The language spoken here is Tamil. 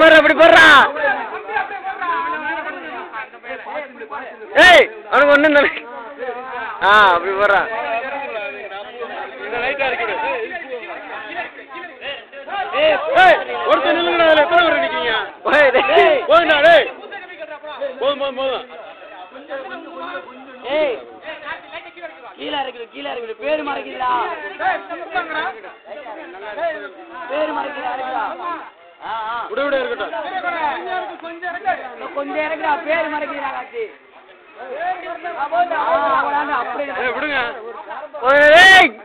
போடுற அப்படி போடுறா ஏய் அவனுக்கு ஒண்ணும் இல்லை ஆ அப்படி போடுறா ஏய் ஒருத்தர் நில்லுங்கடா அதுல எத்தனை பேர் நிக்கீங்க ஓய், டேய். போதும்டா டேய் போதும் போதும் போதும் ஏய் கீழே இருக்குது கீழே இருக்குது பேரு மறைக்குதுடா பேரு மறைக்குதா ஆ ஆ விட விட இருக்கட்டும் இன்னும் கொஞ்சம் இறக்குடா பேரு மறைக்குதுடா காத்தி ஆ, அவ்வளவுதான்டா, அப்படியே ஏய் விடுங்க ஓய், டேய்